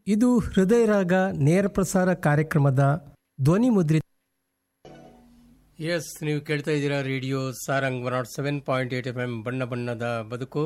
ಇದು ಹೃದಯ ರಾಗ ನೇರ ಪ್ರಸಾರ ಕಾರ್ಯಕ್ರಮದ ಧ್ವನಿ ಮುದ್ರಿತ ಎಸ್ ನೀವು ಕೇಳ್ತಾ ಇದ್ದೀರಾ radio Sarang one nought seven point eight F M ಬಣ್ಣ ಬಣ್ಣದ ಬದುಕು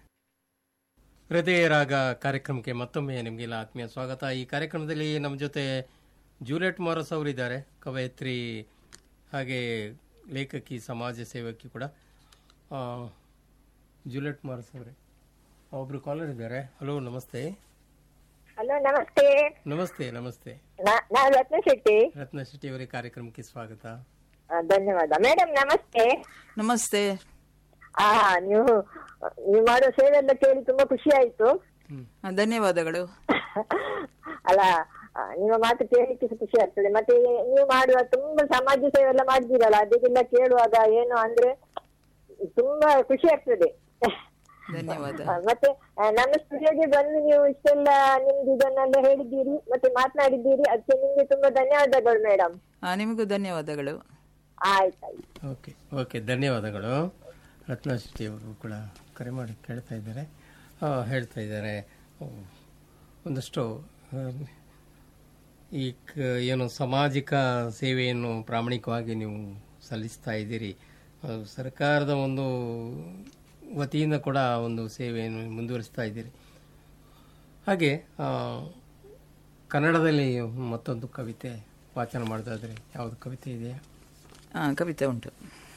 ಹೃದಯ ರಾಗ ಕಾರ್ಯಕ್ರಮಕ್ಕೆ ಮತ್ತೊಮ್ಮೆ ನಿಮಗೆಲ್ಲ ಆತ್ಮೀಯ ಸ್ವಾಗತ ಈ ಕಾರ್ಯಕ್ರಮದಲ್ಲಿ ನಮ್ಮ ಜೊತೆ ಜೂಲಿಯಟ್ ಮಾರಸ್ ಅವರಿದ್ದಾರೆ ಕವಯತ್ರಿ ಹಾಗೆ ಲೇಖಕಿ ಸಮಾಜ ಸೇವಕಿ ಕೂಡ ಆ, ಜೂಲಿಯಟ್ ಮಾರಸ್ ಅವರೇ ಒಬ್ರು ಕಾಲರ್ ಇದ್ದಾರೆ ಹಲೋ ನಮಸ್ತೆ ಹಲೋ ನಮಸ್ತೆ ನಮಸ್ತೆ ನಮಸ್ತೆ ನಾ- ನಾವು ರತ್ನ ಶೆಟ್ಟಿ ರತ್ನ ಶೆಟ್ಟಿ ಅವರೇ ಕಾರ್ಯಕ್ರಮಕ್ಕೆ ಸ್ವಾಗತ ಆ, ಧನ್ಯವಾದ ಮೇಡಮ್ ನಮಸ್ತೆ ನಮಸ್ತೆ ಆ ನೀವು ನೀವು ಮಾಡೋ ಸೇವೆ ಎಲ್ಲ ಕೇಳಿ ತುಂಬಾ ಖುಷಿ ಆಯ್ತು ಆ, ಧನ್ಯವಾದಗಳು ಅಲ್ಲ ಆ, ನಿಮ್ಮ ಮಾತು ಕೇಳಲಿಕ್ಕೆ ಸಹ ಖುಷಿ ಆಗ್ತದೆ ಮತ್ತೆ ನೀವು ಮಾಡುವ ತುಂಬಾ ಸಮಾಜ ಸೇವೆ ಎಲ್ಲ ಮಾಡಿದ್ದೀರಲ್ಲ ಅದಕ್ಕೆಲ್ಲ ಕೇಳುವಾಗ ಏನು ಅಂದ್ರೆ ತುಂಬಾ ಖುಷಿ ಆಗ್ತದೆ ಧನ್ಯವಾದ ಆ, ಮತ್ತೆ ಆ, ನಮ್ಮ ಸ್ಟುಡಿಯೋಗೆ ಬಂದು ನೀವು ಇಷ್ಟೆಲ್ಲ ನಿಮ್ದು ಇದನ್ನೆಲ್ಲ ಹೇಳಿದ್ದೀರಿ ಮತ್ತೆ ಮಾತನಾಡಿದ್ದೀರಿ ಅದಕ್ಕೆ ನಿಮ್ಗೆ ತುಂಬಾ ಧನ್ಯವಾದಗಳು ಮೇಡಮ್ ಆ, ನಿಮಗೂ ಧನ್ಯವಾದಗಳು ಆಯ್ತಾಯ್ತು ಓಕೆ ಓಕೆ ಧನ್ಯವಾದಗಳು ರತ್ನ ಶೆಟ್ಟಿ ಅವರು ಕೂಡ ಕರೆ ಮಾಡಿ ಕೇಳ್ತಾ ಇದ್ದಾರೆ ಆ, ಹೇಳ್ತಾ ಇದ್ದಾರೆ ಓ, ಒಂದಷ್ಟು ಆ, ಈ ಕ- ಏನು ಸಾಮಾಜಿಕ ಸೇವೆಯನ್ನು ಪ್ರಾಮಾಣಿಕವಾಗಿ ನೀವು ಸಲ್ಲಿಸ್ತಾ ಇದ್ದೀರಿ ಆ, ಸರ್ಕಾರದ ಒಂದು ವತಿಯಿಂದ ಕೂಡ ಒಂದು ಸೇವೆಯನ್ನು ಮುಂದುವರಿಸ್ತಾ ಇದ್ದೀರಿ ಹಾಗೆ ಆ, ಕನ್ನಡದಲ್ಲಿ ಮತ್ತೊಂದು ಕವಿತೆ ವಾಚನ ಮಾಡೋದಾದ್ರೆ ಯಾವುದು ಕವಿತೆ ಇದೆಯಾ ಆ, ಕವಿತೆ ಉಂಟು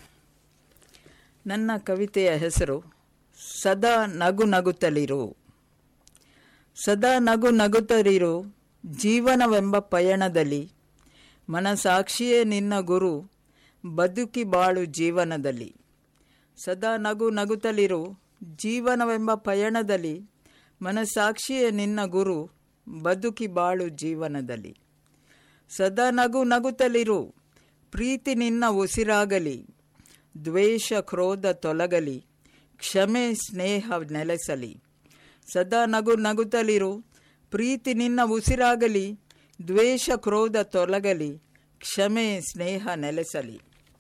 ನನ್ನ ಕವಿತೆಯ ಹೆಸರು ಸದಾ ನಗು ನಗುತ್ತಲಿರು ಸದಾ ನಗು ನಗುತ್ತಲಿರು ಜೀವನವೆಂಬ ಪಯಣದಲ್ಲಿ ಮನಸಾಕ್ಷಿಯೇ ನಿನ್ನ ಗುರು ಬದುಕಿ ಬಾಳು ಜೀವನದಲ್ಲಿ ಸದಾ ನಗು ನಗುತ್ತಲಿರು ಜೀವನವೆಂಬ ಪಯಣದಲ್ಲಿ ಮನಸಾಕ್ಷಿಯೇ ನಿನ್ನ ಗುರು ಬದುಕಿ ಬಾಳು ಜೀವನದಲ್ಲಿ ಸದಾ ನಗು ನಗುತ್ತಲಿರು ಪ್ರೀತಿ ನಿನ್ನ ಉಸಿರಾಗಲಿ ದ್ವೇಷ ಕ್ರೋಧ ತೊಲಗಲಿ ಕ್ಷಮೆ ಸ್ನೇಹ ನೆಲೆಸಲಿ ಸದಾ ನಗು ನಗುತ್ತಲಿರು ಪ್ರೀತಿ ನಿನ್ನ ಉಸಿರಾಗಲಿ ದ್ವೇಷ ಕ್ರೋಧ ತೊಲಗಲಿ ಕ್ಷಮೆ ಸ್ನೇಹ ನೆಲೆಸಲಿ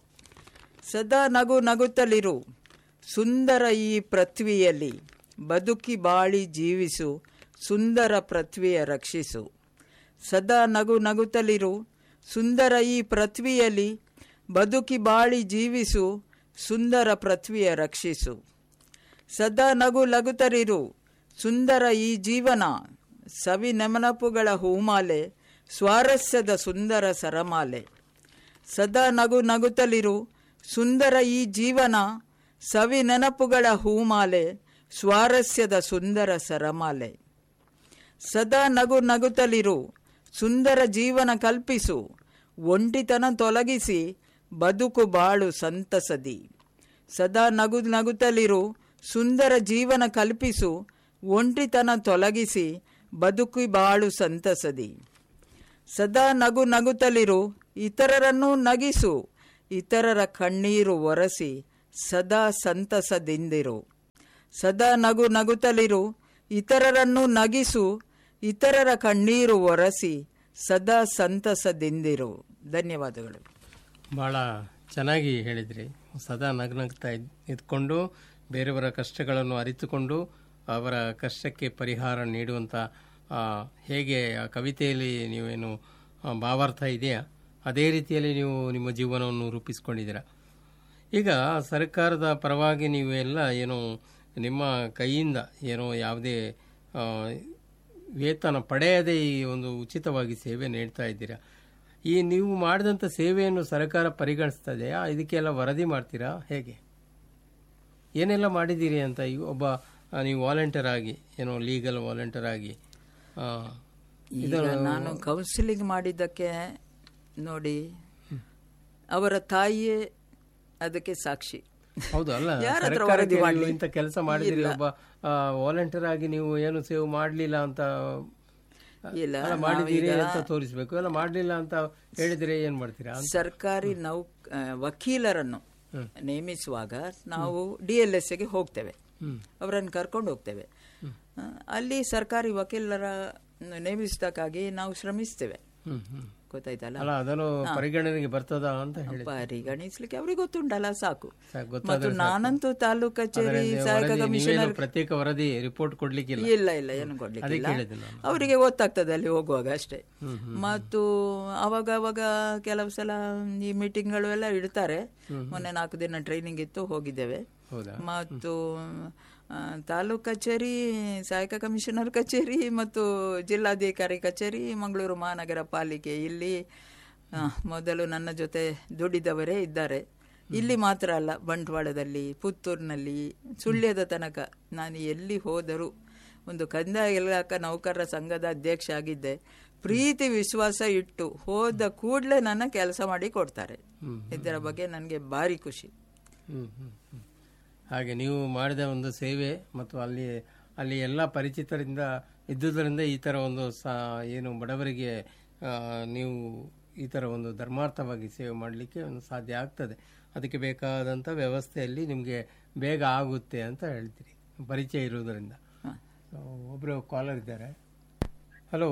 ಸದಾ ನಗು ನಗುತ್ತಲಿರು ಸುಂದರ ಈ ಪೃಥ್ವಿಯಲ್ಲಿ ಬದುಕಿ ಬಾಳಿ ಜೀವಿಸು ಸುಂದರ ಪೃಥ್ವಿಯ ರಕ್ಷಿಸು ಸದಾ ನಗು ನಗುತ್ತಲಿರು ಸುಂದರ ಈ ಪೃಥ್ವಿಯಲ್ಲಿ ಬದುಕಿ ಬಾಳಿ ಜೀವಿಸು ಸುಂದರ ಪೃಥ್ವಿಯ ರಕ್ಷಿಸು ಸದಾ ನಗು ಲಗುತ್ತರಿರು ಸುಂದರ ಈ ಜೀವನ ಸವಿ ನೆಮನಪುಗಳ ಹೂಮಾಲೆ ಸ್ವಾರಸ್ಯದ ಸುಂದರ ಸರಮಾಲೆ ಸದಾ ನಗು ನಗುತ್ತಲಿರು ಸುಂದರ ಈ ಜೀವನ ಸವಿ ನೆನಪುಗಳ ಹೂಮಾಲೆ ಸ್ವಾರಸ್ಯದ ಸುಂದರ ಸರಮಾಲೆ ಸದಾ ನಗು ನಗುತ್ತಲಿರು ಸುಂದರ ಜೀವನ ಕಲ್ಪಿಸು ಒಂಟಿತನ ತೊಲಗಿಸಿ ಬದುಕು ಬಾಳು ಸಂತಸದಿ ಸದಾ ನಗು ನಗುತ್ತಲಿರು ಸುಂದರ ಜೀವನ ಕಲ್ಪಿಸು ಒಂಟಿತನ ತೊಲಗಿಸಿ ಬದುಕಿ ಬಾಳು ಸಂತಸದಿ ಸದಾ ನಗು ನಗುತ್ತಲಿರು ಇತರರನ್ನು ನಗಿಸು ಇತರರ ಕಣ್ಣೀರು ಒರೆಸಿ ಸದಾ ಸಂತಸದಿಂದಿರು ಸದಾ ನಗು ನಗುತ್ತಲಿರು ಇತರರನ್ನು ನಗಿಸು ಇತರರ ಕಣ್ಣೀರು ಒರೆಸಿ ಸದಾ ಸಂತಸದಿಂದಿರು ಧನ್ಯವಾದಗಳು ಭಾಳ ಚೆನ್ನಾಗಿ ಹೇಳಿದ್ರಿ ಸದಾ ನಗ್ನಗ್ತಾ ಇದ್ ಇದ್ಕೊಂಡು ಬೇರೆಯವರ ಕಷ್ಟಗಳನ್ನು ಅರಿತುಕೊಂಡು ಅವರ ಕಷ್ಟಕ್ಕೆ ಪರಿಹಾರ ನೀಡುವಂಥ ಆ, ಹೇಗೆ ಆ ಕವಿತೆಯಲ್ಲಿ ನೀವೇನು ಆ, ಭಾವಾರ್ಥ ಇದೆಯಾ ಅದೇ ರೀತಿಯಲ್ಲಿ ನೀವು ನಿಮ್ಮ ಜೀವನವನ್ನು ರೂಪಿಸ್ಕೊಂಡಿದ್ದೀರಾ ಈಗ ಸರ್ಕಾರದ ಪರವಾಗಿ ನೀವು ಎಲ್ಲ ಏನು ನಿಮ್ಮ ಕೈಯಿಂದ ಏನೋ ಯಾವುದೇ ಆ, ವೇತನ ಪಡೆಯದೇ ಈ ಒಂದು ಉಚಿತವಾಗಿ ಸೇವೆ ನೀಡ್ತಾ ಇದ್ದೀರಾ ಈ ನೀವು ಮಾಡಿದಂಥ ಸೇವೆಯನ್ನು ಸರ್ಕಾರ ಪರಿಗಣಿಸ್ತಾ ಇದೆಯಾ ಇದಕ್ಕೆಲ್ಲ ವರದಿ ಮಾಡ್ತೀರಾ ಹೇಗೆ ಏನೆಲ್ಲ ಮಾಡಿದ್ದೀರಿ ಅಂತ ಈಗ ಒಬ್ಬ ಆ, ನೀವು ವಾಲಂಟಿಯರ್ ಆಗಿ ಏನೋ ಲೀಗಲ್ ವಾಲಂಟಿಯರ್ ಆಗಿ ಆ, ಈಗ ನಾನು ಕೌನ್ಸಿಲಿಂಗ್ ಮಾಡಿದ್ದಕ್ಕೆ ನೋಡಿ ಅವರ ತಾಯಿಯೇ ಅದಕ್ಕೆ ಸಾಕ್ಷಿ ಹೌದು ಅಲ್ಲ ಯಾರ ಹತ್ರ ಸರ್ಕಾರಕ್ಕೆ ವರದಿ ನೀವು ಮಾಡ್ಲಿ? ಇಂಥ ಕೆಲಸ ಮಾಡಿದಿರಿ ಒಬ್ಬ ವಾಲಂಟಿಯರ್ ಆಗಿ ನೀವು ಏನು ಸೇವ್ ಮಾಡಲಿಲ್ಲ ಅಂತ ಇಲ್ಲ ಅಲ್ಲ, ಮಾಡಿದ್ದೀರಿ ಅಂತ ತೋರಿಸ್ಬೇಕು ಎಲ್ಲ ಮಾಡಲಿಲ್ಲ ಅಂತ ಹೇಳಿದ್ರೆ ಏನ್ ಮಾಡ್ತೀರಾ ಸರ್ಕಾರಿ ನೌ ಆ, ವಕೀಲರನ್ನು ನೇಮಿಸುವಾಗ ನಾವು ಡಿ ಎಲ್ ಎಸ್ ಗೆ ಹೋಗ್ತೇವೆ ಅವರನ್ನು ಕರ್ಕೊಂಡು ಹೋಗ್ತೇವೆ ಆ, ಅಲ್ಲಿ ಸರ್ಕಾರಿ ವಕೀಲರ ನೇಮಿಸಿದಕ್ಕಾಗಿ ನಾವು ಶ್ರಮಿಸ್ತೇವೆ ಹ್ಮ್ ಹ್ಮ್ ಗೊತ್ತಾಯ್ತಲ್ಲ ಅಲ್ಲ ಅದನ್ನು ಪರಿಗಣನೆಗೆ ಬರ್ತದ ಅಂತ ಹೇಳಿ ಪರಿಗಣಿಸ್ಲಿಕ್ಕೆ ಅವ್ರಿಗೆ ಗೊತ್ತುಂಟಲ್ಲ ಸಾಕು ಸಾಕು, ಮತ್ತು ನಾನಂತೂ ತಾಲೂಕು ಕಚೇರಿ ಸಹಾಯಕ ವರದಿ ಕಮಿಷನರ್ ನೀವೇನು ಪ್ರತ್ಯೇಕ ವರದಿ ರಿಪೋರ್ಟ್ ಕೊಡ್ಲಿಕ್ಕಿಲ್ಲ ಇಲ್ಲ ಇಲ್ಲ ಏನು ಕೊಡ್ಲಿಕ್ಕಿಲ್ಲ ಕೇಳಿದೆ ನಾನು. ಅವರಿಗೆ ಗೊತ್ತಾಗ್ತದೆ ಅಲ್ಲಿ ಹೋಗುವಾಗ ಅಷ್ಟೇ ಮತ್ತು ಅವಾಗ ಅವಾಗ ಕೆಲವು ಸಲ ಈ ಮೀಟಿಂಗ್ಗಳು ಎಲ್ಲ ಇಡ್ತಾರೆ ಮೊನ್ನೆ ನಾಲ್ಕು ದಿನ ಟ್ರೈನಿಂಗ್ ಇತ್ತು ಹೋಗಿದ್ದೇವೆ ಹೌದಾ ಮತ್ತು ಆ, ತಾಲೂಕ್ ಕಚೇರಿ ಸಹಾಯಕ ಕಮಿಷನರ್ ಕಚೇರಿ ಮತ್ತು ಜಿಲ್ಲಾಧಿಕಾರಿ ಕಚೇರಿ ಮಂಗಳೂರು ಮಹಾನಗರ ಪಾಲಿಕೆ ಇಲ್ಲಿ ಆ, ಮೊದಲು ನನ್ನ ಜೊತೆ ದುಡಿದವರೇ ಇದ್ದಾರೆ ಇಲ್ಲಿ ಮಾತ್ರ ಅಲ್ಲ ಬಂಟ್ವಾಳದಲ್ಲಿ ಪುತ್ತೂರಿನಲ್ಲಿ ಸುಳ್ಯದ ತನಕ ನಾನು ಎಲ್ಲಿ ಹೋದರೂ ಒಂದು ಕಂದಾಯ ಇಲಾಖಾ ನೌಕರರ ಸಂಘದ ಅಧ್ಯಕ್ಷ ಆಗಿದ್ದೆ ಪ್ರೀತಿ ವಿಶ್ವಾಸ ಇಟ್ಟು ಹೋದ ಕೂಡಲೇ ನನ್ನ ಕೆಲಸ ಮಾಡಿ ಕೊಡ್ತಾರೆ ಇದರ ಬಗ್ಗೆ ನನಗೆ ಭಾರಿ ಖುಷಿ ಹ್ಮ್, ಹ್ಮ್, ಹ್ಮ್. ಹಾಗೆ ನೀವು ಮಾಡಿದ ಒಂದು ಸೇವೆ ಮತ್ತು ಅಲ್ಲಿ ಅಲ್ಲಿ ಎಲ್ಲ ಪರಿಚಿತರಿಂದ ಇದ್ದುದರಿಂದ ಈ ಥರ ಒಂದು ಸಾ ಏನು ಬಡವರಿಗೆ ಆ, ನೀವು ಈ ಥರ ಒಂದು ಧರ್ಮಾರ್ಥವಾಗಿ ಸೇವೆ ಮಾಡಲಿಕ್ಕೆ ಒಂದು ಸಾಧ್ಯ ಆಗ್ತದೆ ಅದಕ್ಕೆ ಬೇಕಾದಂಥ ವ್ಯವಸ್ಥೆಯಲ್ಲಿ ನಿಮಗೆ ಬೇಗ ಆಗುತ್ತೆ ಅಂತ ಹೇಳ್ತೀರಿ ಪರಿಚಯ ಇರುವುದರಿಂದ ಒಬ್ಬರು ಕಾಲರ್ ಇದ್ದಾರೆ ಹಲೋ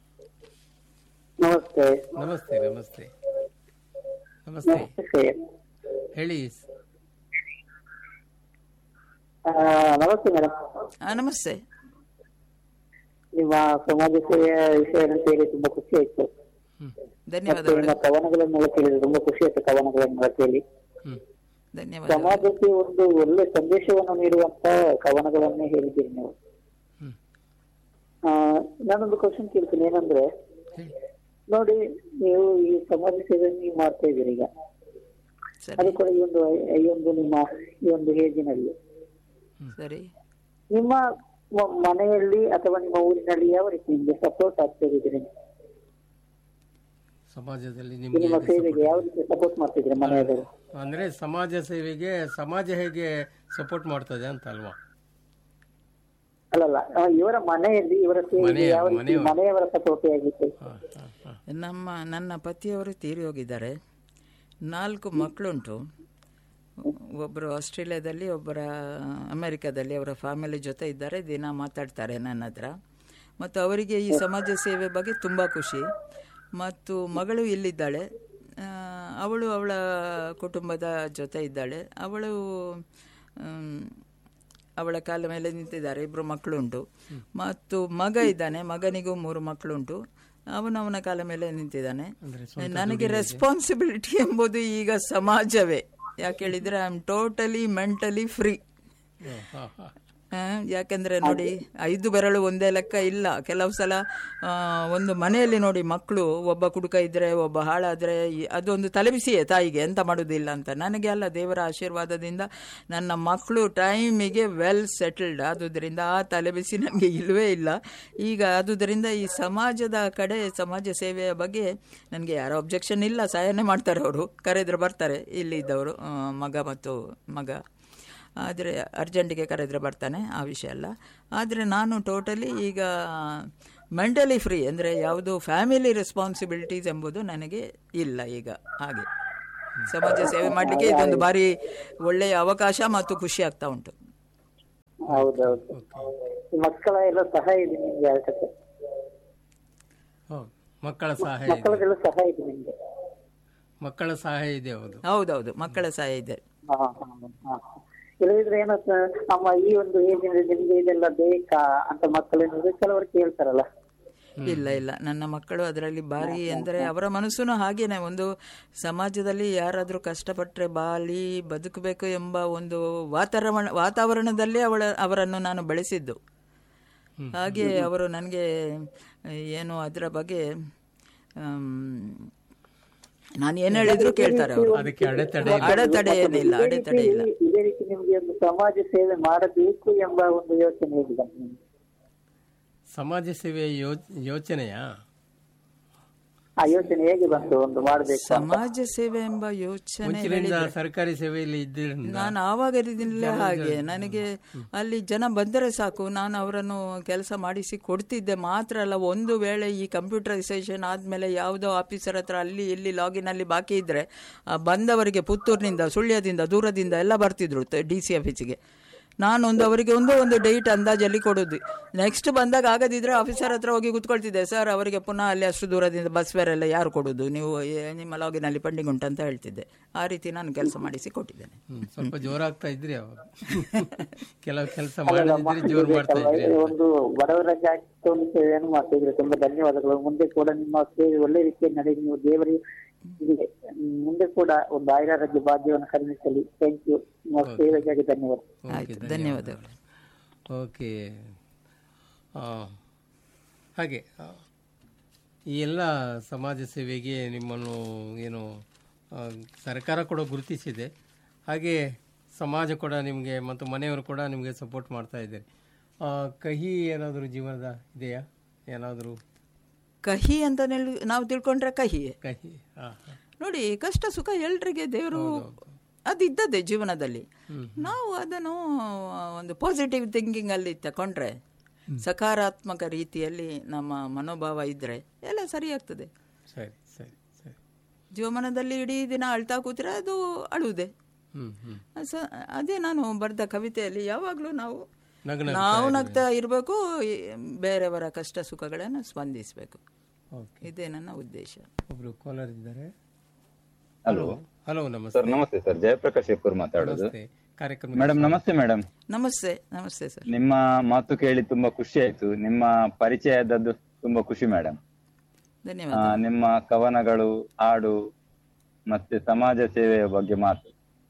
ನಮಸ್ತೆ ನಮಸ್ತೆ ನಮಸ್ತೆ ನಮಸ್ತೆ ನಮಸ್ತೆ ಹೇಳಿ ಆ, ನಮಸ್ತೆ ಮೇಡಮ್ ಆ, ನಮಸ್ತೆ ನಿಮ್ಮ ಸಮಾಜ ಸೇವೆಯ ವಿಷಯ ಕೇಳಿ ತುಂಬಾ ಖುಷಿ ಆಯ್ತು ಹ್ಮ್ ಮತ್ತೆ ಧನ್ಯವಾದಗಳು ನಿಮ್ಮ ಕವನಗಳನ್ನೆಲ್ಲ ಕೇಳಿದ್ರೆ ತುಂಬಾ ಖುಷಿ ಆಯ್ತು ಕವನಗಳನ್ನೆಲ್ಲ ಕೇಳಿ ಹ್ಮ್ ಧನ್ಯವಾದ ಸಮಾಜಕ್ಕೆ ಒಂದು ಒಳ್ಳೆ ಸಂದೇಶವನ್ನು ನೀಡುವಂತ ಕವನಗಳನ್ನೇ ಹೇಳಿದ್ದೀರಿ ನೀವು ಹ್ಮ್ ಆ, ನಾನೊಂದು ಕ್ವಶನ್ ಕೇಳ್ತೀನಿ ಏನಂದ್ರೆ ಹೇಳಿ ನೋಡಿ ನೀವು ಈ ಸಮಾಜ ಸೇವೆ ನೀವು ಮಾಡ್ತಾ ಇದ್ದೀರಿ ಈಗ ಸರಿ ಅದು ಕೂಡ ಈ ಒಂದು ಈ ಒಂದು ನಿಮ್ಮ ಈ ಒಂದು ಏಜಿನಲ್ಲಿ ಸರಿ ನಿಮ್ಮ ಮ- ಮನೆಯಲ್ಲಿ ಅಥವಾ ನಿಮ್ಮ ಊರಿನಲ್ಲಿ ಯಾವ ರೀತಿ ನಿಮ್ಗೆ ಸಪೋರ್ಟ್ ಆಗ್ತಾ ಇದ್ದೀರಿ ಸಮಾಜದಲ್ಲಿ ಈ ನಿಮಗೆ ನಿಮ್ಮ ಸೇವೆಗೆ ಯಾವ ರೀತಿ ಸಪೋರ್ಟ್ ಮಾಡ್ತಿದ್ರಿ ಮನೆಯವರು ಅಂದ್ರೆ ಸಮಾಜ ಸೇವೆಗೆ ಸಮಾಜ ಹೇಗೆ ಸಪೋರ್ಟ್ ಮಾಡ್ತದೆ ಅಂತ ಅಲ್ವಾ ಅಲ್ಲಲ್ಲ ಆ, ಇವರ ಮನೆಯಲ್ಲಿ ಇವರ ಸೇವೆಗೆ ಮನೆಯ- ಯಾವ ರೀತಿ ಮನೆಯವರು. ಮನೆಯವರ ಸಪೋರ್ಟ್ ಆಗಿತ್ತು ಹ, ಹ, ಹ. ನಮ್ಮ ನನ್ನ ಪತಿಯವರು ತೀರಿ ಹೋಗಿದ್ದಾರೆ ನಾಲ್ಕು ಮಕ್ಕಳುಂಟು ಒಬ್ಬರು ಆಸ್ಟ್ರೇಲಿಯಾದಲ್ಲಿ ಒಬ್ಬರ ಅಮೆರಿಕದಲ್ಲಿ ಅವರ ಫ್ಯಾಮಿಲಿ ಜೊತೆ ಇದ್ದಾರೆ ದಿನ ಮಾತಾಡ್ತಾರೆ ನನ್ನ ಹತ್ರ ಮತ್ತು ಅವರಿಗೆ ಈ ಸಮಾಜ ಸೇವೆ ಬಗ್ಗೆ ತುಂಬ ಖುಷಿ ಮತ್ತು ಮಗಳು ಇಲ್ಲಿದ್ದಾಳೆ ಆ, ಅವಳು ಅವಳ ಕುಟುಂಬದ ಜೊತೆ ಇದ್ದಾಳೆ ಅವಳು ಮ್, ಅವಳ ಕಾಲ ಮೇಲೆ ನಿಂತಿದ್ದಾರೆ ಇಬ್ಬರು ಮಕ್ಕಳುಂಟು ಮತ್ತು ಮಗ ಇದ್ದಾನೆ ಮಗನಿಗೂ ಮೂರು ಮಕ್ಕಳುಂಟು ಅವನು ಅವನ ಕಾಲ ಮೇಲೆ ನಿಂತಿದ್ದಾನೆ ನನಗೆ ರೆಸ್ಪಾನ್ಸಿಬಿಲಿಟಿ ಎಂಬುದು ಈಗ ಸಮಾಜವೇ ಯಾಕೆ ಹೇಳಿದ್ರೆ I am totally mentally free ಹ, ಹ, ಹ. ಯಾಕೆಂದ್ರೆ ನೋಡಿ ಐದು ಬೆರಳು ಒಂದೇ ಲೆಕ್ಕ ಇಲ್ಲ ಕೆಲವು ಸಲ ಆ, ಒಂದು ಮನೆಯಲ್ಲಿ ನೋಡಿ ಮಕ್ಕಳು ಒಬ್ಬ ಕುಡುಕ ಇದ್ರೆ ಒಬ್ಬ ಹಾಳಾದ್ರೆ ಈ- ಅದೊಂದು ತಲೆಬಿಸಿಯೇ ತಾಯಿಗೆ ಎಂತ ಮಾಡುದಿಲ್ಲ ಅಂತ ನನಗೆ ಅಲ್ಲ ದೇವರ ಆಶೀರ್ವಾದದಿಂದ ನನ್ನ ಮಕ್ಕಳು ಟೈಮಿಗೆ ವೆಲ್ ಸೆಟಲ್ಡ್ ಆದುದರಿಂದ ಆ ತಲೆಬಿಸಿ ನನಗೆ ಇಲ್ಲವೇ ಇಲ್ಲ ಈಗ ಆದುದರಿಂದ ಈ ಸಮಾಜದ ಕಡೆ ಸಮಾಜ ಸೇವೆಯ ಬಗ್ಗೆ ನನಗೆ ಯಾರೋ ಅಬ್ಜೆಕ್ಷನ್ ಇಲ್ಲ ಸಹಾಯನೇ ಮಾಡ್ತಾರೆ ಅವರು ಕರೆದ್ರೆ ಬರ್ತಾರೆ ಇಲ್ಲಿ ಇದ್ದವರು ಆ, ಮಗ ಮತ್ತು ಮಗ ಆದರೆ ಅರ್ಜೆಂಟಿಗೆ ಕರೆದ್ರೆ ಬರ್ತಾನೆ ಆ ವಿಷಯ ಅಲ್ಲ ಆದರೆ ನಾನು ಟೋಟಲಿ ಈಗ ಮೆಂಟಲಿ ಫ್ರೀ ಅಂದರೆ ಯಾವುದು ಫ್ಯಾಮಿಲಿ ರೆಸ್ಪಾನ್ಸಿಬಿಲಿಟೀಸ್ ಎಂಬುದು ನನಗೆ ಇಲ್ಲ ಈಗ ಹಾಗೆ ಸಮಾಜ ಸೇವೆ ಮಾಡಲಿಕ್ಕೆ ಇದೊಂದು ಭಾರಿ ಒಳ್ಳೆಯ ಅವಕಾಶ ಮತ್ತು ಖುಷಿ ಆಗ್ತಾ ಉಂಟು ಹೌದೌದು ಈ ಮಕ್ಕಳ ಎಲ್ಲ ಸಹಾಯ ಇದೆ ನಿಮ್ಗೆ ಅದಕ್ಕೆ ಹೌದು ಮಕ್ಕಳ ಸಹಾಯ ಇದೆ ಮಕ್ಕಳದೆಲ್ಲ ಸಹಾಯ ಇದೆ ನಿಮ್ಗೆ ಮಕ್ಕಳ ಸಹಾಯ ಇದೆ ಹೌದು ಹೌದೌದು ಮಕ್ಕಳ ಸಹಾಯ ಇದೆ ಹಾ, ಹಾ, ಹಾ, ಹಾ. ಇಲ್ಲದಿದ್ರೆ ಏನೋ ಅಮ್ಮ ಈ ಒಂದು ಏಜಿನಲ್ಲಿ ನಿಮ್ಗೆ ಇದೆಲ್ಲ ಬೇಕಾ ಅಂತ ಮಕ್ಕಳೇನಿದ್ರೆ ಕೆಲವರು ಕೇಳ್ತಾರಲ್ಲ ಇಲ್ಲ ಇಲ್ಲ ನನ್ನ ಮಕ್ಕಳು ಅದರಲ್ಲಿ ಭಾರಿ ಎಂದರೆ ಅವರ ಮನಸ್ಸುನು ಹಾಗೇನೆ ಒಂದು ಸಮಾಜದಲ್ಲಿ ಯಾರಾದರೂ ಕಷ್ಟಪಟ್ಟರೆ ಬಾಳಿ ಬದುಕಬೇಕು ಎಂಬ ಒಂದು ವಾತಾವರಣ ವಾತಾವರಣದಲ್ಲೇ ಅವಳ ಅವರನ್ನು ನಾನು ಬೆಳೆಸಿದ್ದು ಹಾಗೆ ಅವರು ನನಗೆ ಏನು ಅದರ ಬಗ್ಗೆ ಆಮ್, ನಾನು ಏನು ಹೇಳಿದ್ರು ಕೇಳ್ತಾರೆ ಅವರು ಅದಕ್ಕೆ ಅಡೆತಡೆ ಅಡೆತಡೆ ಏನಿಲ್ಲ ಅಡೆತಡೆ ಇಲ್ಲ ಇದೇ ರೀತಿ ನಿಮ್ಗೆ ಒಂದು ಸಮಾಜ ಸೇವೆ ಮಾಡಬೇಕು ಎಂಬ ಒಂದು ಯೋಚನೆ ಹೇಗಿದೆ ನಿಮ್ಗೆ ಸಮಾಜ ಸೇವೆಯ ಯೋ- ಯೋಚನೆಯಾ ಆ ಯೋಚನೆ ಹೇಗೆ ಬಂತು ಒಂದು ಮಾಡಬೇಕು ಸಮಾಜ ಸೇವೆ ಎಂಬ ಯೋಚನೆ ಮುಂಚಿನಿಂದ ಸರ್ಕಾರಿ ಸೇವೆಯಲ್ಲಿ ಇದ್ದರಿಂದ ನಾನು ಆವಾಗದಿಂದಲೇ ಹಾಗೆ ನನಗೆ ಅಲ್ಲಿ ಜನ ಬಂದರೆ ಸಾಕು ನಾನು ಅವರನ್ನು ಕೆಲಸ ಮಾಡಿಸಿ ಕೊಡ್ತಿದ್ದೆ ಮಾತ್ರ ಅಲ್ಲ ಒಂದು ವೇಳೆ ಈ ಕಂಪ್ಯೂಟರೈಸೇಷನ್ ಆದಮೇಲೆ ಯಾವುದೋ ಆಫೀಸರ್ ಹತ್ರ ಅಲ್ಲಿ ಇಲ್ಲಿ ಲಾಗಿನ್ ಅಲ್ಲಿ ಬಾಕಿ ಇದ್ದರೆ ಬಂದವರಿಗೆ ಪುತ್ತೂರಿನಿಂದ ಸುಳ್ಯದಿಂದ ದೂರದಿಂದ ಎಲ್ಲ ಬರ್ತಿದ್ರು ಡಿ ಸಿ ಆಫೀಸಿಗೆ ನಾನೊಂದು ಅವರಿಗೆ ಒಂದೋ ಒಂದು ಡೇಟ್ ಅಂದಾಜಲ್ಲಿ ಕೊಡೋದು ನೆಕ್ಸ್ಟ್ ಬಂದಾಗ ಆಗದಿದ್ರೆ ಆಫೀಸರ್ ಹತ್ರ ಹೋಗಿ ಕೂತ್ಕೊಳ್ತಿದ್ದೆ ಸರ್ ಅವರಿಗೆ ಪುನಃ ಅಲ್ಲಿ ಅಷ್ಟು ದೂರದಿಂದ ಬಸ್ ಫೇರ್ ಎಲ್ಲ ಯಾರು ಕೊಡೋದು ನೀವು ಏ- ನಿಮ್ಮ ಲಾಗಿನಲ್ಲಿ ಪೆಂಡಿಂಗ್ ಉಂಟಂತ ಹೇಳ್ತಿದ್ದೆ ಆ ರೀತಿ ನಾನು ಕೆಲಸ ಮಾಡಿಸಿ ಕೊಟ್ಟಿದ್ದೇನೆ ಹ್ಮ್, ಸ್ವಲ್ಪ ಜೋರಾಗ್ತಾ ಇದ್ರಿ ಅವಾಗ ಕೆಲವು ಕೆಲಸ ಮಾಡದಿದ್ರೆ ಜೋರ್ ಮಾಡ್ತಾ ಇದ್ರಿ ಈ ಒಂದು ಬಡವರ ಜಾಗಕ್ಕೆ ಒಂದು ಸೇವೆಯನ್ನು ಮಾಡ್ತಿದ್ರೆ ತುಂಬಾ ಧನ್ಯವಾದಗಳು ಮುಂದೆ ಕೂಡ ನಿಮ್ಮ ಸೇವೆ ಒಳ್ಳೆ ರೀತಿಯಲ್ಲಿ ನಡೆದು ನೀವು ದೇವರಿಗೆ ಹೀಗೆ ಮುಂದೆ ಕೂಡ ಒಂದು ಆಯುರಾರೋಗ್ಯ ಭಾಗ್ಯವನ್ನು ಕರುಣಿಸಲಿ ಥ್ಯಾಂಕ್ ಯು ನಿಮ್ಮ ಸೇವೆಗಾಗಿ ಧನ್ಯವಾದ ಆಯ್ತು ಧನ್ಯವಾದಗಳು ಓಕೆ ಆ, ಹಾಗೆ ಆ, ಈ ಎಲ್ಲ ಸಮಾಜ ಸೇವೆಗೆ ನಿಮ್ಮನ್ನು ಏನು ಆ, ಸರ್ಕಾರ ಕೂಡ ಗುರುತಿಸಿದೆ ಹಾಗೆ ಸಮಾಜ ಕೂಡ ನಿಮಗೆ ಮತ್ತು ಮನೆಯವರು ಕೂಡ ನಿಮಗೆ ಸಪೋರ್ಟ್ ಮಾಡ್ತಾ ಇದ್ದಾರೆ ಆ, ಕಹಿ ಏನಾದರೂ ಜೀವನದ ಇದೆಯಾ ಏನಾದರೂ ಕಹಿ ಅಂತ ನೆಲ್- ನಾವು ತಿಳ್ಕೊಂಡ್ರೆ ಕಹಿಯೇ ಕಹಿ ಹಾಂ ಹಾಂ ನೋಡಿ ಕಷ್ಟ ಸುಖ ಎಲ್ರಿಗೆ ದೇವರು ಅದಿದ್ದದೆ ಜೀವನದಲ್ಲಿ ನಾವು ಅದನ್ನು ಒಂದು ಪಾಸಿಟಿವ್ ಥಿಂಕಿಂಗ್ ಅಲ್ಲಿ ತಕೊಂಡ್ರೆ ಸಕಾರಾತ್ಮಕ ರೀತಿಯಲ್ಲಿ ನಮ್ಮ ಮನೋಭಾವ ಇದ್ರೆ ಎಲ್ಲ ಸರಿಯಾಗ್ತದೆ ಸರಿ ಸರಿ ಸರಿ ಜೀವಮಾನದಲ್ಲಿ ಇಡೀ ದಿನ ಅಳ್ತಾ ಕೂತ್ರೆ ಅದು ಅಳುವುದೇ ಹ್ಞೂ ಹ್ಞೂ ಸ ಅದೇ ನಾನು ಬರೆದ ಕವಿತೆಯಲ್ಲಿ ಯಾವಾಗಲೂ ನಾವು ನಗ್ನ ನಾವು ನಗ್ತಾ ಇರಬೇಕು ಬೇರೆಯವರ ಕಷ್ಟ ಸುಖಗಳನ್ನು ಸ್ಪಂದಿಸಬೇಕು ಓಕೆ ಇದೇ ನನ್ನ ಉದ್ದೇಶ ಒಬ್ರು ಕಾಲರ್ ಇದ್ದಾರೆ ಹಲೋ ಹಲೋ ನಮಸ್ತೆ ಸರ್ ನಮಸ್ತೆ ಸರ್ ಜಯಪ್ರಕಾಶ್ ಎಪ್ಪೂರ್ ಮಾತಾಡೋದು ನಮಸ್ತೆ ಕಾರ್ಯಕ್ರಮ ಮೇಡಮ್ ನಮಸ್ತೆ ಮೇಡಮ್ ನಮಸ್ತೆ ನಮಸ್ತೆ ಸರ್ ನಿಮ್ಮ ಮಾತು ಕೇಳಿ ತುಂಬಾ ಖುಷಿ ಆಯ್ತು ನಿಮ್ಮ ಪರಿಚಯ ಆದದ್ದು ತುಂಬಾ ಖುಷಿ ಮೇಡಮ್ ಧನ್ಯವಾದ ನಿಮ್ಮ ಕವನಗಳು ಹಾಡು ಮತ್ತೆ ಸಮಾಜ ಸೇವೆಯ ಬಗ್ಗೆ ಮಾತು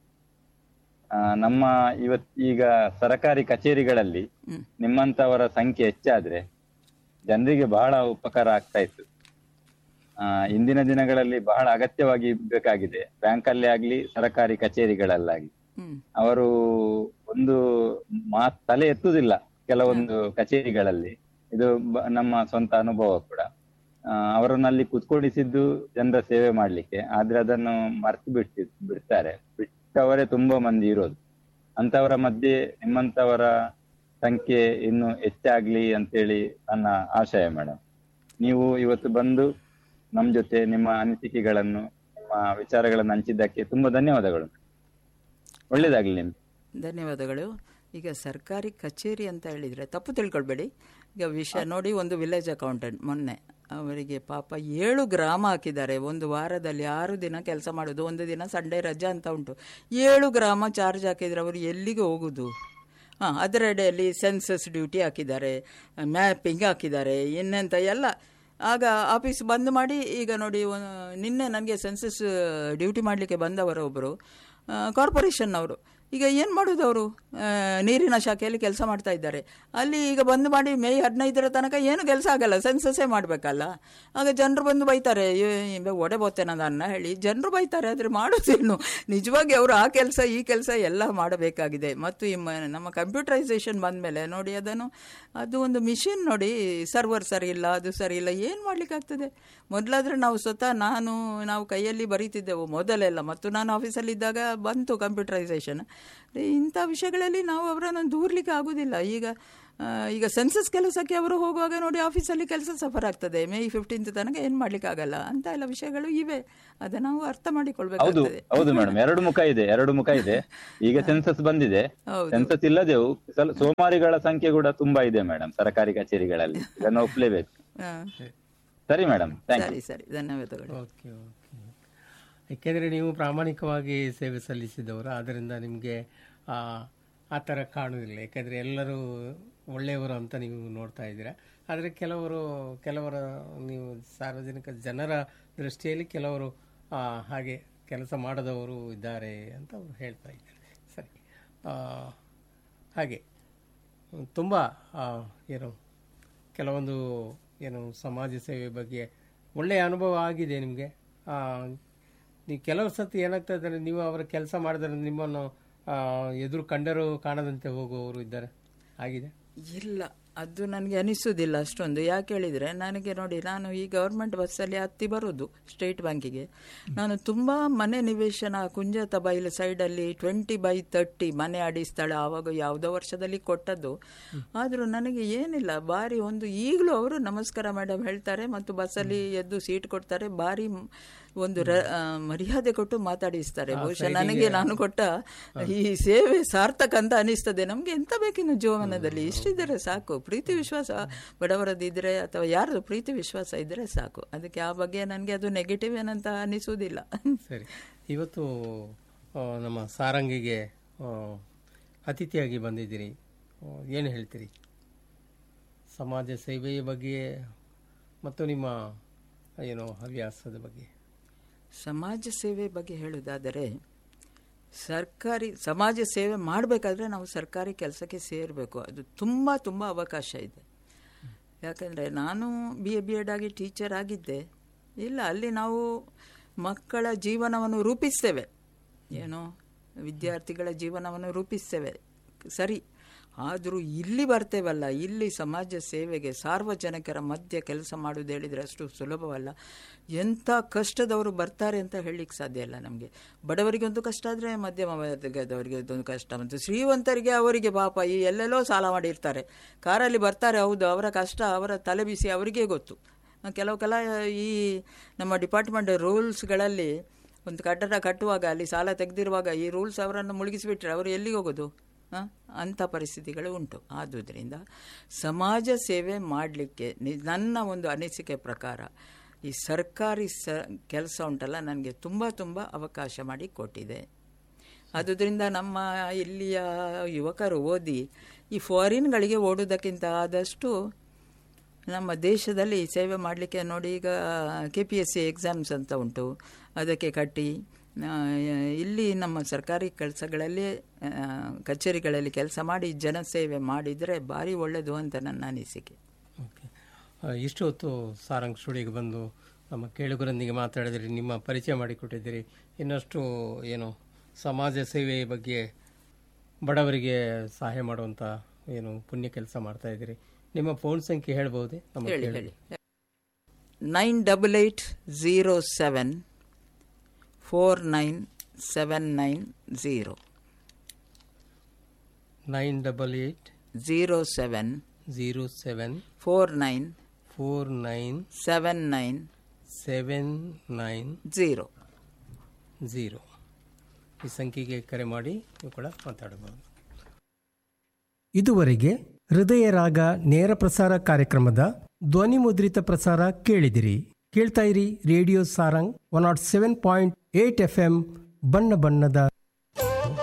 ಆ, ನಮ್ಮ ಇವತ್ ಈಗ ಸರಕಾರಿ ಕಚೇರಿಗಳಲ್ಲಿ ಹ್ಮ್. ನಿಮ್ಮಂತವರ ಸಂಖ್ಯೆ ಹೆಚ್ಚಾದ್ರೆ ಜನರಿಗೆ ಬಹಳ ಉಪಕಾರ ಆಗ್ತಾ ಇತ್ತು ಆ, ಇಂದಿನ ದಿನಗಳಲ್ಲಿ ಬಹಳ ಅಗತ್ಯವಾಗಿ ಬೇಕಾಗಿದೆ ಬ್ಯಾಂಕ್ ಅಲ್ಲೇ ಆಗ್ಲಿ ಸರಕಾರಿ ಕಚೇರಿಗಳಲ್ಲಾಗ್ಲಿ ಹ್ಮ್ ಅವರು ಒಂದು ಮಾತ್ ತಲೆ ಎತ್ತುವುದಿಲ್ಲ ಕೆಲವೊಂದು ಕಚೇರಿಗಳಲ್ಲಿ ಇದು ಬ- ನಮ್ಮ ಸ್ವಂತ ಅನುಭವ ಕೂಡ ಆ, ಅವರನ್ನ ಅಲ್ಲಿ ಕುತ್ಕೊಳಿಸಿದ್ದು ಜನರ ಸೇವೆ ಮಾಡ್ಲಿಕ್ಕೆ ಆದ್ರೆ ಅದನ್ನು ಮರ್ತು ಬಿಡ್ತಿ ಬಿಡ್ತಾರೆ ಬಿಟ್ಟವರೇ ತುಂಬಾ ಮಂದಿ ಇರೋದು ಅಂತವರ ಮಧ್ಯೆ ನಿಮ್ಮಂತವರ ಸಂಖ್ಯೆ ಇನ್ನು ಹೆಚ್ಚಾಗ್ಲಿ ಅಂತೇಳಿ ನನ್ನ ಆಶಯ ಮೇಡಮ್ ನೀವು ಇವತ್ತು ಬಂದು ನಮ್ ಜೊತೆ ನಿಮ್ಮ ಅನಿಸಿಕೆಗಳನ್ನು ನಿಮ್ಮ ವಿಚಾರಗಳನ್ನು ಹಂಚಿದ್ದಕ್ಕೆ ತುಂಬಾ ಧನ್ಯವಾದಗಳು ಒಳ್ಳೇದಾಗ್ಲಿ ನಿಮ್ಗೆ ಧನ್ಯವಾದಗಳು ಈಗ ಸರ್ಕಾರಿ ಕಚೇರಿ ಅಂತ ಹೇಳಿದರೆ ತಪ್ಪು ತಿಳ್ಕೊಳ್ಬೇಡಿ ಈಗ ವಿಷಯ ನೋಡಿ ಒಂದು ವಿಲೇಜ್ ಅಕೌಂಟೆಂಟ್ ಮೊನ್ನೆ ಅವರಿಗೆ ಪಾಪ ಏಳು ಗ್ರಾಮ ಹಾಕಿದ್ದಾರೆ ಒಂದು ವಾರದಲ್ಲಿ ಆರು ದಿನ ಕೆಲಸ ಮಾಡೋದು ಒಂದು ದಿನ ಸಂಡೇ ರಜಾ ಅಂತ ಉಂಟು ಏಳು ಗ್ರಾಮ ಚಾರ್ಜ್ ಹಾಕಿದರೆ ಅವರು ಎಲ್ಲಿಗೆ ಹೋಗುದು ಹಾಂ ಅದರಡೆಯಲ್ಲಿ ಸೆನ್ಸಸ್ ಡ್ಯೂಟಿ ಹಾಕಿದ್ದಾರೆ ಮ್ಯಾಪಿಂಗ್ ಹಾಕಿದ್ದಾರೆ ಇನ್ನೆಂತ ಎಲ್ಲ ಆಗ ಆಫೀಸ್ ಬಂದ್ ಮಾಡಿ ಈಗ ನೋಡಿ ಒಂದು- ನಿನ್ನೆ ನನಗೆ ಸೆನ್ಸಸ್ ಡ್ಯೂಟಿ ಮಾಡಲಿಕ್ಕೆ ಬಂದವರು ಒಬ್ಬರು ಕಾರ್ಪೊರೇಷನ್ನವರು ಈಗ ಏನು ಮಾಡೋದು ಅವರು ನೀರಿನ ಶಾಖೆಯಲ್ಲಿ ಕೆಲಸ ಮಾಡ್ತಾ ಇದ್ದಾರೆ ಅಲ್ಲಿ ಈಗ ಬಂದು ಮಾಡಿ ಮೇ ಹದಿನೈದರ ತನಕ ಏನು ಕೆಲಸ ಆಗಲ್ಲ ಸೆನ್ಸಸ್ಸೇ ಮಾಡಬೇಕಲ್ಲ ಆಗ ಜನರು ಬಂದು ಬೈತಾರೆ ಒಡೆ ಬೋತೇನದನ್ನ ಹೇಳಿ ಜನರು ಬೈತಾರೆ ಆದರೆ ಮಾಡೋದೇನು ನಿಜವಾಗಿ ಅವರು ಆ ಕೆಲಸ ಈ ಕೆಲಸ ಎಲ್ಲ ಮಾಡಬೇಕಾಗಿದೆ ಮತ್ತು ಈ ಮ- ನಮ್ಮ ಕಂಪ್ಯೂಟರೈಸೇಷನ್ ಬಂದಮೇಲೆ ನೋಡಿ ಅದನ್ನು ಅದು ಒಂದು ಮಿಷಿನ್ ನೋಡಿ ಸರ್ವರ್ ಸರಿ ಇಲ್ಲ ಅದು ಸರಿ ಇಲ್ಲ ಏನು ಮಾಡ್ಲಿಕ್ಕಾಗ್ತದೆ ಮೊದಲಾದ್ರೆ ನಾವು ಸ್ವತಃ ನಾನು ನಾವು ಕೈಯಲ್ಲಿ ಬರೀತಿದ್ದೆವು ಮೊದಲೆಲ್ಲ ಮತ್ತು ನಾನು ಆಫೀಸಲ್ಲಿದ್ದಾಗ ಬಂತು ಕಂಪ್ಯೂಟರೈಸೇಷನ್ ಇಂಥ ವಿಷಯಗಳಲ್ಲಿ ನಾವು ಅವರನ್ನು ದೂರ್ಲಿಕ್ಕೆ ಆಗೋದಿಲ್ಲ ಈಗ ಆ, ಈಗ ಸೆನ್ಸಸ್ ಕೆಲಸಕ್ಕೆ ಅವರು ಹೋಗುವಾಗ ನೋಡಿ ಆಫೀಸಲ್ಲಿ ಕೆಲಸ ಸಫರ್ ಆಗ್ತದೆ ಮೇ ಫಿಫ್ಟೀನ್ತ್ ತನಕ ಏನು ಮಾಡ್ಲಿಕ್ಕಾಗಲ್ಲ ಅಂತ ಎಲ್ಲ ವಿಷಯಗಳು ಇವೆ ಅದನ್ನು ನಾವು ಅರ್ಥ ಹೌದು ಮಾಡಿಕೊಳ್ಬೇಕಾಗ್ತದೆ ಹೌದು ಮೇಡಮ್ ಎರಡು ಮುಖ ಇದೆ ಎರಡು ಮುಖ ಇದೆ ಈಗ ಸೆನ್ಸಸ್ ಬಂದಿದೆ ಹೌದು. ಸೆನ್ಸಸ್ ಇಲ್ಲದೆವು ಸ್ವಲ್- ಸೋಮಾರಿಗಳ ಸಂಖ್ಯೆ ಕೂಡ ತುಂಬಾ ಇದೆ ಮೇಡಮ್ ಸರ್ಕಾರಿ ಕಚೇರಿಗಳಲ್ಲಿ ಇದನ್ನು ಒಪ್ಲೇಬೇಕು ಹಾ. ಸರಿ ಮೇಡಮ್ ಥ್ಯಾಂಕ್ ಸರಿ ಸರಿ ಧನ್ಯವಾದಗಳು ಓಕೆ ಓಕೆ ಏಕೆಂದರೆ ನೀವು ಪ್ರಾಮಾಣಿಕವಾಗಿ ಸೇವೆ ಸಲ್ಲಿಸಿದವರು ಆದ್ದರಿಂದ ನಿಮಗೆ ಆ ಆ ಥರ ಕಾಣುವುದಿಲ್ಲ ಯಾಕೆಂದರೆ ಎಲ್ಲರೂ ಒಳ್ಳೆಯವರು ಅಂತ ನೀವು ನೋಡ್ತಾ ಇದ್ದೀರಾ ಆದರೆ ಕೆಲವರು ಕೆಲವರ ನೀವು ಸಾರ್ವಜನಿಕ ಜನರ ದೃಷ್ಟಿಯಲ್ಲಿ ಕೆಲವರು ಆ, ಹಾಗೆ ಕೆಲಸ ಮಾಡದವರು ಇದ್ದಾರೆ ಅಂತ ಅವರು ಹೇಳ್ತಾ ಇದ್ದಾರೆ ಸರಿ ಆ, ಹಾಗೆ ತುಂಬ ಏನು ಕೆಲವೊಂದು ಏನು ಸಮಾಜ ಸೇವೆ ಬಗ್ಗೆ ಒಳ್ಳೆಯ ಅನುಭವ ಆಗಿದೆ ನಿಮಗೆ ನೀವು ಕೆಲವು ಸತಿ ಏನಾಗ್ತದೆ ಅಂದರೆ ನೀವು ಅವರ ಕೆಲಸ ಮಾಡಿದ್ರೆ ನಿಮ್ಮನ್ನು ಆ, ಎದುರು ಕಂಡರೂ ಕಾಣದಂತೆ ಹೋಗುವವರು ಇದ್ದಾರೆ ಆಗಿದೆ ಇಲ್ಲ ಅದು ನನಗೆ ಅನಿಸೋದಿಲ್ಲ ಅಷ್ಟೊಂದು ಯಾಕೆ ಹೇಳಿದರೆ ನನಗೆ ನೋಡಿ ನಾನು ಈ ಗೌರ್ಮೆಂಟ್ ಬಸ್ಸಲ್ಲಿ ಹತ್ತಿ ಬರೋದು ಸ್ಟೇಟ್ ಬ್ಯಾಂಕಿಗೆ ನಾನು ತುಂಬ ಮನೆ ನಿವೇಶನ ಕುಂಜತ ಬೈಲು ಸೈಡಲ್ಲಿ ಟ್ವೆಂಟಿ ಬೈ ತರ್ಟಿ ಮನೆ ಅಡಿ ಸ್ಥಳ ಆವಾಗ ಯಾವುದೋ ವರ್ಷದಲ್ಲಿ ಕೊಟ್ಟದ್ದು ಆದರೂ ನನಗೆ ಏನಿಲ್ಲ ಬಾರಿ ಒಂದು ಈಗಲೂ ಅವರು ನಮಸ್ಕಾರ ಮೇಡಮ್ ಹೇಳ್ತಾರೆ ಮತ್ತು ಬಸ್ಸಲ್ಲಿ ಎದ್ದು ಸೀಟ್ ಕೊಡ್ತಾರೆ ಬಾರಿ ಮ್- ಒಂದು ರ- ಆ, ಮರ್ಯಾದೆ ಕೊಟ್ಟು ಮಾತಾಡಿಸ್ತಾರೆ ಬಹುಶಃ ನನಗೆ ನಾನು ಕೊಟ್ಟ ಈ ಸೇವೆ ಸಾರ್ಥಕ ಅಂತ ಅನಿಸ್ತದೆ ನಮ್ಗೆ ಎಂತ ಬೇಕಿನ್ನು ಜೀವನದಲ್ಲಿ ಇಷ್ಟಿದ್ರೆ ಸಾಕು ಪ್ರೀತಿ ವಿಶ್ವಾಸ ಬಡವರದಿದ್ರೆ ಅಥವಾ ಯಾರ್ದು ಪ್ರೀತಿ ವಿಶ್ವಾಸ ಇದ್ರೆ ಸಾಕು ಅದಕ್ಕೆ ಆ ಬಗ್ಗೆ ನನಗೆ ಅದು ನೆಗೆಟಿವ್ ಏನಂತ ಅನಿಸುವುದಿಲ್ಲ ಸರಿ ಇವತ್ತು ಆ, ನಮ್ಮ ಸಾರಂಗಿಗೆ ಆ, ಅತಿಥಿಯಾಗಿ ಬಂದಿದ್ದೀರಿ ಆ, ಏನು ಹೇಳ್ತೀರಿ ಸಮಾಜ ಸೇವೆಯ ಬಗ್ಗೆ ಮತ್ತು ನಿಮ್ಮ ಏನು ಹವ್ಯಾಸದ ಬಗ್ಗೆ ಸಮಾಜ ಸೇವೆ ಬಗ್ಗೆ ಹೇಳುವುದಾದರೆ ಸರ್ಕಾರಿ ಸಮಾಜ ಸೇವೆ ಮಾಡಬೇಕಾದ್ರೆ ನಾವು ಸರ್ಕಾರಿ ಕೆಲಸಕ್ಕೆ ಸೇರಬೇಕು ಅದು ತುಂಬ ತುಂಬ ಅವಕಾಶ ಇದೆ ಯಾಕಂದರೆ ನಾನು ಬಿ ಎ ಬಿ ಎಡ್ ಆಗಿ ಟೀಚರ್ ಆಗಿದ್ದೆ ಇಲ್ಲ ಅಲ್ಲಿ ನಾವು ಮಕ್ಕಳ ಜೀವನವನ್ನು ರೂಪಿಸ್ತೇವೆ ಏನು ವಿದ್ಯಾರ್ಥಿಗಳ ಜೀವನವನ್ನು ರೂಪಿಸ್ತೇವೆ ಸರಿ ಆದರೂ ಇಲ್ಲಿ ಬರ್ತೇವಲ್ಲ ಇಲ್ಲಿ ಸಮಾಜ ಸೇವೆಗೆ ಸಾರ್ವಜನಿಕರ ಮಧ್ಯೆ ಕೆಲಸ ಮಾಡುವುದು ಹೇಳಿದರೆ ಅಷ್ಟು ಸುಲಭವಲ್ಲ ಎಂಥ ಕಷ್ಟದವರು ಬರ್ತಾರೆ ಅಂತ ಹೇಳಲಿಕ್ಕೆ ಸಾಧ್ಯ ಇಲ್ಲ ನಮಗೆ ಬಡವರಿಗೊಂದು ಕಷ್ಟ ಆದರೆ ಮಧ್ಯಮ ವರ್ಗದವರಿಗೆ ಒಂದು ಕಷ್ಟ ಮತ್ತು ಶ್ರೀಮಂತರಿಗೆ ಅವರಿಗೆ ಪಾಪ ಈ ಎಲ್ಲೆಲ್ಲೋ ಸಾಲ ಮಾಡಿರ್ತಾರೆ ಕಾರಲ್ಲಿ ಬರ್ತಾರೆ ಹೌದು ಅವರ ಕಷ್ಟ ಅವರ ತಲೆ ಬಿಸಿ ಅವರಿಗೇ ಗೊತ್ತು ಕೆಲವು ಕಲ ಈ ನಮ್ಮ ಡಿಪಾರ್ಟ್ಮೆಂಟ್ ರೂಲ್ಸ್ಗಳಲ್ಲಿ ಒಂದು ಕಟ್ಟಡ ಕಟ್ಟುವಾಗ ಅಲ್ಲಿ ಸಾಲ ತೆಗೆದಿರುವಾಗ ಈ ರೂಲ್ಸ್ ಅವರನ್ನು ಮುಳುಗಿಸಿಬಿಟ್ರೆ ಅವರು ಎಲ್ಲಿಗೆ ಹೋಗೋದು ಆ? ಅಂಥ ಪರಿಸ್ಥಿತಿಗಳು ಉಂಟು ಆದುದರಿಂದ ಸಮಾಜ ಸೇವೆ ಮಾಡಲಿಕ್ಕೆ ನನ್ನ ಒಂದು ಅನಿಸಿಕೆ ಪ್ರಕಾರ ಈ ಸರ್ಕಾರಿ ಸ ಕೆಲಸ ಉಂಟಲ್ಲ ನನಗೆ ತುಂಬ ತುಂಬ ಅವಕಾಶ ಮಾಡಿ ಕೊಟ್ಟಿದೆ ಆದುದರಿಂದ ನಮ್ಮ ಇಲ್ಲಿಯ ಯುವಕರು ಓದಿ ಈ ಫಾರಿನ್ಗಳಿಗೆ ಓಡೋದಕ್ಕಿಂತ ಆದಷ್ಟು ನಮ್ಮ ದೇಶದಲ್ಲಿ ಸೇವೆ ಮಾಡಲಿಕ್ಕೆ ನೋಡಿ ಈಗ K P S C exams ಅಂತ ಉಂಟು ಅದಕ್ಕೆ ಕಟ್ಟಿ ಆ, ಇಲ್ಲಿ ನಮ್ಮ ಸರ್ಕಾರಿ ಕೆಲಸಗಳಲ್ಲಿ ಆ, ಕಚೇರಿಗಳಲ್ಲಿ ಕೆಲಸ ಮಾಡಿ ಜನಸೇವೆ ಮಾಡಿದರೆ ಭಾರಿ ಒಳ್ಳೆಯದು ಅಂತ ನನ್ನ ಅನಿಸಿಕೆ ಓಕೆ ಆ, ಇಷ್ಟು ಹೊತ್ತು ಸಾರಂಗ್ ಸ್ಟುಡಿಯೋಗೆ ಬಂದು ನಮ್ಮ ಕೇಳುಗರೊಂದಿಗೆ ಮಾತಾಡಿದಿರಿ ನಿಮ್ಮ ಪರಿಚಯ ಮಾಡಿಕೊಟ್ಟಿದ್ದೀರಿ ಇನ್ನಷ್ಟು ಏನು ಸಮಾಜ ಸೇವೆಯ ಬಗ್ಗೆ ಬಡವರಿಗೆ ಸಹಾಯ ಮಾಡುವಂಥ ಏನು ಪುಣ್ಯ ಕೆಲಸ ಮಾಡ್ತಾ ಇದ್ದೀರಿ ನಿಮ್ಮ ಫೋನ್ ಸಂಖ್ಯೆ ಹೇಳ್ಬಹುದೇ ನಮ್ಮ ಹೇಳಿ ಕೇಳು- ಹೇಳಿ nine double eight zero seven four nine seven nine zero nine double eight zero seven zero seven four nine four nine seven nine seven nine zero zero ಈ ಸಂಖ್ಯೆಗೆ ಕರೆ ಮಾಡಿ ನೀವು ಕೂಡ ಮಾತಾಡಬಹುದು ಇದುವರೆಗೆ ಹೃದಯ ರಾಗ ನೇರ ಪ್ರಸಾರ ಕಾರ್ಯಕ್ರಮದ ಧ್ವನಿ ಮುದ್ರಿತ ಪ್ರಸಾರ ಕೇಳಿದಿರಿ ಕೇಳ್ತಾ ಇರಿ radio Sarang one nought seven point eight F M ಬಣ್ಣ ಬಣ್ಣದ